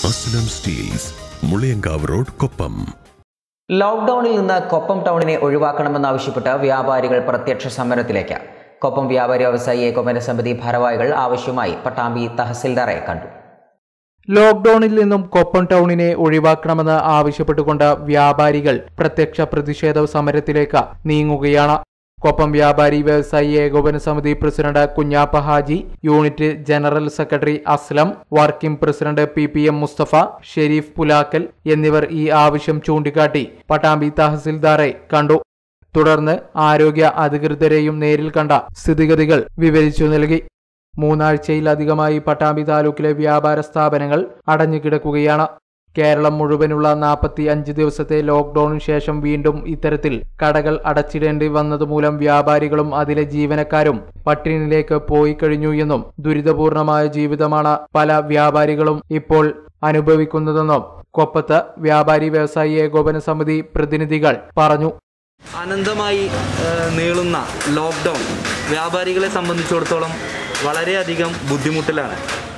Aslam steels Muliyankavu road Koppam ലോക്ക്ഡൌണിൽ നിന്ന് കൊപ്പം ടൗണിനെ ഒഴിവാക്കണമെന്നാവശ്യപ്പെട്ട് വ്യാപാരികൾ പ്രത്യക്ഷ സമരത്തിലേക്ക് കൊപ്പം വ്യാപാരി വ്യവസായി ഏകോപന സമിതി ഭാരവാഹികൾ ആവശ്യമായി പട്ടാമ്പി തഹസിൽദാറെ കണ്ടു ലോക്ക്ഡൌണിൽ നിന്നും കൊപ്പം ടൗണിനെ ഒഴിവാക്കണമെന്ന് ആവശ്യപ്പെട്ടുകൊണ്ട് വ്യാപാരികൾ പ്രത്യക്ഷ പ്രതിഷേധ സമരത്തിലേക്ക് നീങ്ങുകയാണ് കൊപ്പം വ്യാപാരി വ്യവസായി ഏകോപന സമിതി president Kunjappa Haji unit general secretary Aslam working president P P M Musthafa Shareef Pulakkal എന്നിവർ ഈ ആവശ്യം ചൂണ്ടിക്കാട്ടി പട്ടാമ്പി തഹസിൽദാറെ കണ്ടു തുടർന്ന് ആരോഗ്യ അധികൃതരെയും നേരിൽ കണ്ട സ്ഥിതിഗതികൾ വിവരിച്ചു നൽകി മൂന്നാഴ്ചയിലധികമായി പട്ടാമ്പി താലൂക്കിലെ വ്യാപാര സ്ഥാപനങ്ങൾ അടഞ്ഞുകിടക്കുകയാണ് കേരളം മുഴുവനുള്ള നാൽപ്പത്തി അഞ്ച് ദിവസത്തെ ലോക്ക്ഡൌണിന് ശേഷം വീണ്ടും ഇത്തരത്തിൽ കടകൾ അടച്ചിടേണ്ടി വന്നതുമൂലം വ്യാപാരികളും അതിലെ ജീവനക്കാരും പട്ടിണിയിലേക്ക് പോയി കഴിഞ്ഞു എന്നും ദുരിതപൂർണമായ ജീവിതമാണ് പല വ്യാപാരികളും ഇപ്പോൾ അനുഭവിക്കുന്നതെന്നും കൊപ്പത്ത് വ്യാപാരി വ്യവസായി ഏകോപന സമിതി പ്രതിനിധികൾ പറഞ്ഞു അനന്തമായി ഏഹ്, നീളുന്ന ലോക്ക്ഡൗൺ വ്യാപാരികളെ സംബന്ധിച്ചിടത്തോളം വളരെയധികം ബുദ്ധിമുട്ടിലാണ്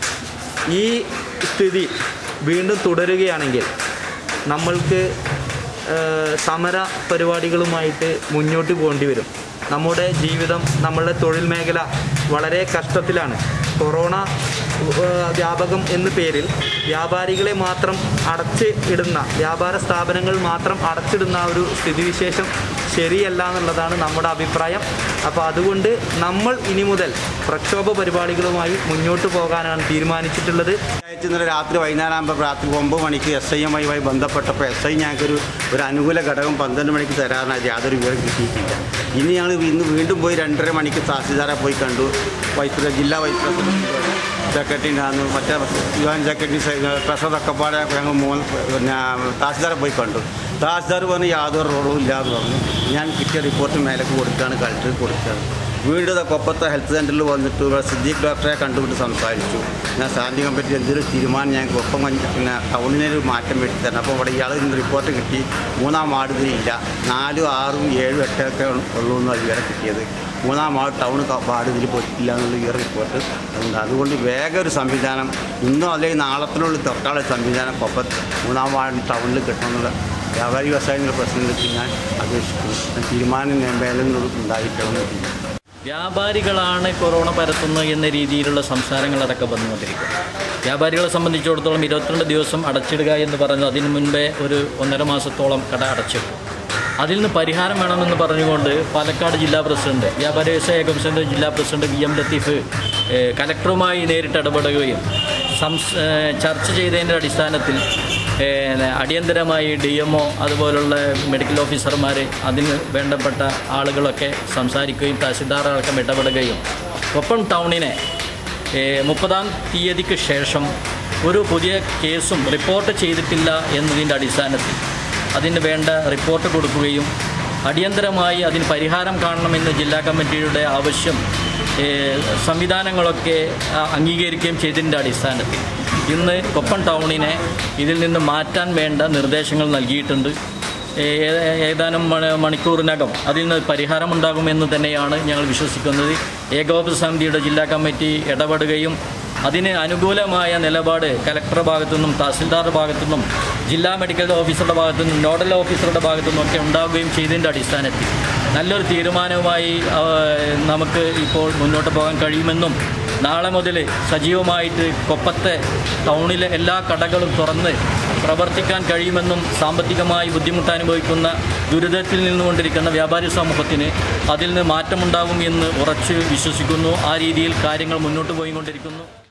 ഈ സ്ഥിതി വീണ്ടും തുടരുകയാണെങ്കിൽ നമ്മൾക്ക് ഏഹ്, സമര പരിപാടികളുമായിട്ട് മുന്നോട്ട് പോകേണ്ടി വരും നമ്മുടെ ജീവിതം നമ്മളുടെ തൊഴിൽ മേഖല വളരെ കഷ്ടത്തിലാണ് കൊറോണ ഏഹ്, വ്യാപകം എന്ന പേരിൽ വ്യാപാരികളെ മാത്രം അടച്ച് ഇടുന്ന വ്യാപാര സ്ഥാപനങ്ങൾ മാത്രം അടച്ചിടുന്ന ആ ഒരു സ്ഥിതിവിശേഷം ശരിയല്ല എന്നുള്ളതാണ് നമ്മുടെ അഭിപ്രായം അപ്പോൾ അതുകൊണ്ട് നമ്മൾ ഇനി മുതൽ പ്രക്ഷോഭ പരിപാടികളുമായി മുന്നോട്ട് പോകാനാണ് തീരുമാനിച്ചിട്ടുള്ളത് ആഴ്ച ഇന്നലെ രാത്രി വൈകുന്നേരമാകുമ്പോൾ രാത്രി ഒമ്പത് മണിക്ക് എസ് ഐ എമ്മുമായി ബന്ധപ്പെട്ടപ്പോൾ എസ് ഐ ഞങ്ങൾക്കൊരു ഒരു അനുകൂല ഘടകം പന്ത്രണ്ട് മണിക്ക് തരാനായിട്ട് യാതൊരു വിവരം കിട്ടിയിട്ടില്ല ഇനി ഞങ്ങൾ ഇന്ന് വീണ്ടും പോയി രണ്ടര മണിക്ക് തഹസിൽദാരെ പോയി കണ്ടു വൈസ് പ്രസിഡന്റ് ജില്ലാ വൈസ് പ്രസിഡന്റ് സെക്രട്ടറി ഉണ്ടായിരുന്നു മറ്റേ യുവൻ സെക്രട്ടറി ട്രഷറൊക്കെ പാടെ ഞങ്ങൾ മൂന്ന് പിന്നെ തഹസിൽദാരെ പോയി കണ്ടു തഹസിൽദാർ പറഞ്ഞ് യാതൊരു റോളും ഇല്ല എന്ന് പറഞ്ഞു ഞാൻ കിട്ടിയ റിപ്പോർട്ട് മേലേക്ക് കൊടുത്താണ് കളക്ടർ കൊടുത്തത് വീണ്ടും ദാ കൊപ്പത്തെ ഹെൽത്ത് സെൻ്ററിൽ വന്നിട്ട് ഇവിടെ സിദ്ദീഖ് ഡോക്ടറെ കണ്ടുപിട്ട് സംസാരിച്ചു ഞാൻ സാന്തി പറ്റി എന്തൊരു തീരുമാനം ഞാൻ കൊപ്പം കഞ്ഞി പിന്നെ ടൗണിനൊരു മാറ്റം വരുത്തി തരണം അപ്പോൾ ഇവിടെ ഇയാൾ ഇന്ന് റിപ്പോർട്ട് കിട്ടി മൂന്നാം വാർഡ് ഇതിലില്ല നാലും ആറും ഏഴും എട്ടൊക്കെ ഉള്ളൂ എന്ന് ഇവരെ കിട്ടിയത് മൂന്നാം വാർഡ് ടൗൺ വാർഡ് ഇതിൽ പോയിട്ടില്ല എന്നുള്ള ഈ ഒരു റിപ്പോർട്ട് ഉണ്ട് അതുകൊണ്ട് വേഗം ഒരു സംവിധാനം ഇന്നോ അല്ലെങ്കിൽ നാളത്തിനുള്ളിൽ തുറക്കാനുള്ള ഒരു സംവിധാനം കൊപ്പത്ത് മൂന്നാം വാർഡ് ടൗണിൽ കിട്ടണമെന്നുള്ള വ്യാപാരി വ്യവസായങ്ങളുടെ പ്രശ്നത്തിൽ ഞാൻ അപേക്ഷിക്കുന്നു തീരുമാനം മേലും ഉണ്ടായിട്ടാണ് വ്യാപാരികളാണ് കൊറോണ പരത്തുന്നത് എന്ന രീതിയിലുള്ള സംസാരങ്ങളടക്കം വന്നുകൊണ്ടിരിക്കും വ്യാപാരികളെ സംബന്ധിച്ചിടത്തോളം ഇരുപത്തിരണ്ട് ദിവസം അടച്ചിടുക എന്ന് പറഞ്ഞു അതിനു മുൻപേ ഒരു ഒന്നര മാസത്തോളം കട അടച്ചിട്ടു അതിൽ നിന്ന് പരിഹാരം വേണമെന്ന് പറഞ്ഞുകൊണ്ട് പാലക്കാട് ജില്ലാ പ്രസിഡന്റ് വ്യാപാരി വ്യവസായ കമ്മീഷൻ്റെ ജില്ലാ പ്രസിഡന്റ് വി എം ലത്തീഫ് ഏഹ്, കലക്ടറുമായി നേരിട്ട് ഇടപെടുകയും സംസ് ഏഹ്, ചർച്ച ചെയ്തതിൻ്റെ അടിസ്ഥാനത്തിൽ ഏഹ്, അടിയന്തരമായി ഡി എം ഒ അതുപോലുള്ള മെഡിക്കൽ ഓഫീസർമാർ അതിന് വേണ്ടപ്പെട്ട ആളുകളൊക്കെ സംസാരിക്കുകയും തഹസിൽദാർ അടക്കം ഇടപെടുകയും ഒപ്പം ടൗണിനെ ഏഹ്, മുപ്പതാം തീയതിക്ക് ശേഷം ഒരു പുതിയ കേസും റിപ്പോർട്ട് ചെയ്തിട്ടില്ല എന്നതിൻ്റെ അടിസ്ഥാനത്തിൽ അതിന് വേണ്ട റിപ്പോർട്ട് കൊടുക്കുകയും അടിയന്തരമായി അതിന് പരിഹാരം കാണണമെന്ന് ജില്ലാ കമ്മിറ്റിയുടെ ആവശ്യം ഏഹ്, സംവിധാനങ്ങളൊക്കെ ആ, അംഗീകരിക്കുകയും ചെയ്തതിൻ്റെ അടിസ്ഥാനത്തിൽ ഇന്ന് കൊപ്പം ടൗണിനെ ഇതിൽ നിന്ന് മാറ്റാൻ വേണ്ട നിർദ്ദേശങ്ങൾ നൽകിയിട്ടുണ്ട് ഏ- ഏതാനും മണ- മണിക്കൂറിനകം അതിൽ നിന്ന് പരിഹാരമുണ്ടാകുമെന്ന് തന്നെയാണ് ഞങ്ങൾ വിശ്വസിക്കുന്നത് ഏകോപന സമിതിയുടെ ജില്ലാ കമ്മിറ്റി ഇടപെടുകയും അതിന് അനുകൂലമായ നിലപാട് കലക്ടറുടെ ഭാഗത്തുനിന്നും തഹസിൽദാറുടെ ഭാഗത്തുനിന്നും ജില്ലാ മെഡിക്കൽ ഓഫീസറുടെ ഭാഗത്തുനിന്നും നോഡൽ ഓഫീസറുടെ ഭാഗത്തുനിന്നും ഒക്കെ ഉണ്ടാവുകയും ചെയ്തതിൻ്റെ അടിസ്ഥാനത്തിൽ നല്ലൊരു തീരുമാനവുമായി ആ, നമുക്ക് ഇപ്പോൾ മുന്നോട്ട് പോകാൻ കഴിയുമെന്നും നാളെ മുതൽ സജീവമായിട്ട് കൊപ്പത്തെ ടൗണിലെ എല്ലാ കടകളും തുറന്ന് പ്രവർത്തിക്കാൻ കഴിയുമെന്നും സാമ്പത്തികമായി ബുദ്ധിമുട്ട് അനുഭവിക്കുന്ന ദുരിതത്തിൽ നിന്നുകൊണ്ടിരിക്കുന്ന വ്യാപാരി സമൂഹത്തിന് അതിൽ നിന്ന് മാറ്റമുണ്ടാകും എന്ന് ഉറച്ച് വിശ്വസിക്കുന്നു ആ രീതിയിൽ കാര്യങ്ങൾ മുന്നോട്ട് പോയിക്കൊണ്ടിരിക്കുന്നു